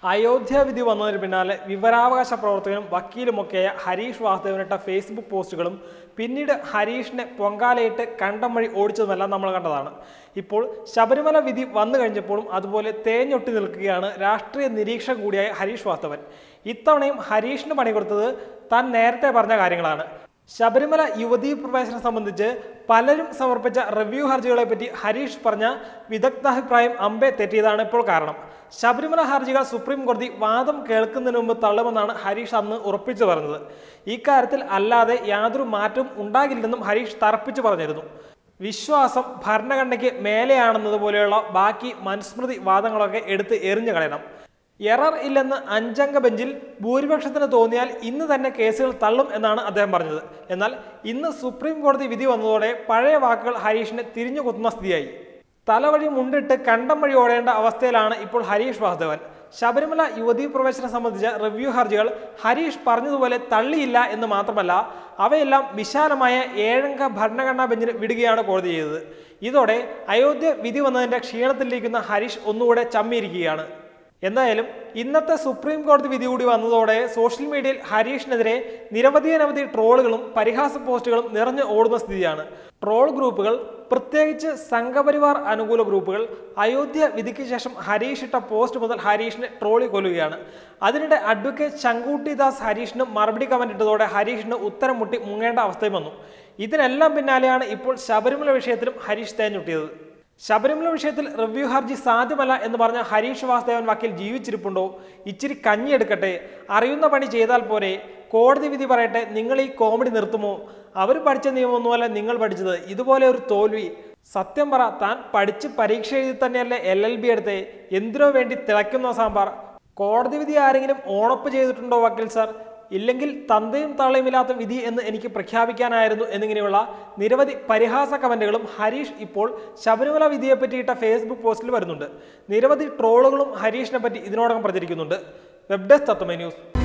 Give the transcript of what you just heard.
അയോധ്യ വിധി വന്നതിന് പിന്നാലെ വിവരാവകാശ പ്രവർത്തകനും വക്കീലുമൊക്കെയായ ഹരീഷ് വാസുദേവനിട്ട ഫേസ്ബുക്ക് പോസ്റ്റുകളും പിന്നീട് ഹരീഷിനെ പൊങ്കാലയിട്ട് കണ്ടം വഴി ഓടിച്ചതുമെല്ലാം നമ്മൾ കണ്ടതാണ് ഇപ്പോൾ ശബരിമല വിധി വന്നു കഴിഞ്ഞപ്പോഴും അതുപോലെ തേഞ്ഞൊട്ടി നിൽക്കുകയാണ് രാഷ്ട്രീയ നിരീക്ഷകൻ കൂടിയായ ഹരീഷ് വാസ്തവൻ ഇത്തവണയും ഹരീഷിന് പണി കൊടുത്തത് താൻ നേരത്തെ പറഞ്ഞ കാര്യങ്ങളാണ് ശബരിമല യുവതീ പ്രവേശനം സംബന്ധിച്ച് പലരും സമർപ്പിച്ച റിവ്യൂ ഹർജികളെ പറ്റി ഹരീഷ് പറഞ്ഞ വിദഗ്ധാഭിപ്രായം അമ്പെ തെറ്റിയതാണ് ഇപ്പോൾ കാരണം ശബരിമല ഹർജികൾ സുപ്രീം കോടതി വാദം കേൾക്കുന്നതിന് മുമ്പ് തള്ളുമെന്നാണ് ഹരീഷ് അന്ന് ഉറപ്പിച്ചു പറഞ്ഞത് ഇക്കാര്യത്തിൽ അല്ലാതെ യാതൊരു മാറ്റവും ഉണ്ടാകില്ലെന്നും ഹരീഷ് തറപ്പിച്ചു പറഞ്ഞിരുന്നു വിശ്വാസം ഭരണഘടനയ്ക്ക് മേലെയാണെന്നതുപോലെയുള്ള ബാക്കി മനുസ്മൃതി വാദങ്ങളൊക്കെ എടുത്ത് എറിഞ്ഞു കളയണം എറർ ഇല്ലെന്ന് അഞ്ചംഗ ബെഞ്ചിൽ ഭൂരിപക്ഷത്തിന് തോന്നിയാൽ ഇന്ന് തന്നെ കേസുകൾ തള്ളും എന്നാണ് അദ്ദേഹം പറഞ്ഞത് എന്നാൽ ഇന്ന് സുപ്രീം കോടതി വിധി വന്നതോടെ പഴയ വാക്കുകൾ ഹരീഷിനെ തിരിഞ്ഞു കുത്തുന്ന സ്ഥിതിയായി തലവഴി മുണ്ടിട്ട് കണ്ടം വഴി ഓടേണ്ട അവസ്ഥയിലാണ് ഇപ്പോൾ ഹരീഷ് വാസുദേവൻ ശബരിമല യുവതീ പ്രവേശനം സംബന്ധിച്ച റിവ്യൂ ഹർജികൾ ഹരീഷ് പറഞ്ഞതുപോലെ തള്ളിയില്ല എന്ന് മാത്രമല്ല അവയെല്ലാം വിശാലമായ ഏഴംഗ ഭരണഘടനാ ബെഞ്ചിന് വിടുകയാണ് കോടതി ചെയ്തത് ഇതോടെ അയോധ്യ വിധി വന്നതിന്റെ ക്ഷീണത്തിലിരിക്കുന്ന ഹരീഷ് ഒന്നുകൂടെ ചമ്മിയിരിക്കുകയാണ് എന്തായാലും ഇന്നത്തെ സുപ്രീം കോടതി വിധി കൂടി വന്നതോടെ സോഷ്യൽ മീഡിയയിൽ ഹരീഷിനെതിരെ നിരവധിയനവധി ട്രോളുകളും പരിഹാസ പോസ്റ്റുകളും നിറഞ്ഞു ഓടുന്ന സ്ഥിതിയാണ് ട്രോൾ ഗ്രൂപ്പുകൾ പ്രത്യേകിച്ച് സംഘപരിവാർ അനുകൂല ഗ്രൂപ്പുകൾ അയോധ്യ വിധിക്ക് ശേഷം ഹരീഷ് ഇട്ട പോസ്റ്റ് മുതൽ ഹരീഷിനെ ട്രോളി കൊല്ലുകയാണ് അതിനിടെ അഡ്വക്കേറ്റ് ശങ്കൂട്ടി ദാസ് ഹരീഷിന് മറുപടി കമന്റ് ഇട്ടതോടെ ഹരീഷിന് ഉത്തരം മുട്ടി മുങ്ങേണ്ട അവസ്ഥയും വന്നു ഇതിനെല്ലാം പിന്നാലെയാണ് ഇപ്പോൾ ശബരിമല വിഷയത്തിലും ഹരീഷ് തേഞ്ഞൊട്ടിയത് ശബരിമല വിഷയത്തിൽ റിവ്യൂ ഹർജി സാധ്യമല്ല എന്ന് പറഞ്ഞ ഹരീഷ് വാസുദേവൻ വക്കീൽ ജീവിച്ചിരിപ്പുണ്ടോ ഇച്ചിരി കഞ്ഞി എടുക്കട്ടെ അറിയുന്ന പണി ചെയ്താൽ പോരെ കോടതി വിധി പറയട്ടെ നിങ്ങൾ ഈ കോമഡി നിർത്തുമോ അവർ പഠിച്ച നിയമമൊന്നുമല്ല നിങ്ങൾ പഠിച്ചത് ഇതുപോലെ ഒരു തോൽവി സത്യം പറ താൻ പഠിച്ച് പരീക്ഷ എഴുതി തന്നെയല്ലേ എൽ എൽ ബി എടുത്തേ എന്തിനോ വേണ്ടി തിളയ്ക്കുന്ന സാമ്പാർ കോടതി വിധി ആരെങ്കിലും ഓണപ്പ് ചെയ്തിട്ടുണ്ടോ വക്കീൽ സാർ ഇല്ലെങ്കിൽ തന്തയും തള്ളയുമില്ലാത്ത വിധി എന്ന് എനിക്ക് പ്രഖ്യാപിക്കാനായിരുന്നു എന്നിങ്ങനെയുള്ള നിരവധി പരിഹാസ കമന്റുകളും ഹരീഷ് ഇപ്പോൾ ശബരിമല വിധിയെ പറ്റിയിട്ട ഫേസ്ബുക്ക് പോസ്റ്റിൽ വരുന്നുണ്ട് നിരവധി ട്രോളുകളും ഹരീഷിനെ പറ്റി ഇതിനോടകം പ്രചരിക്കുന്നുണ്ട് വെബ് ഡെസ്ക് തത്വമേ ന്യൂസ്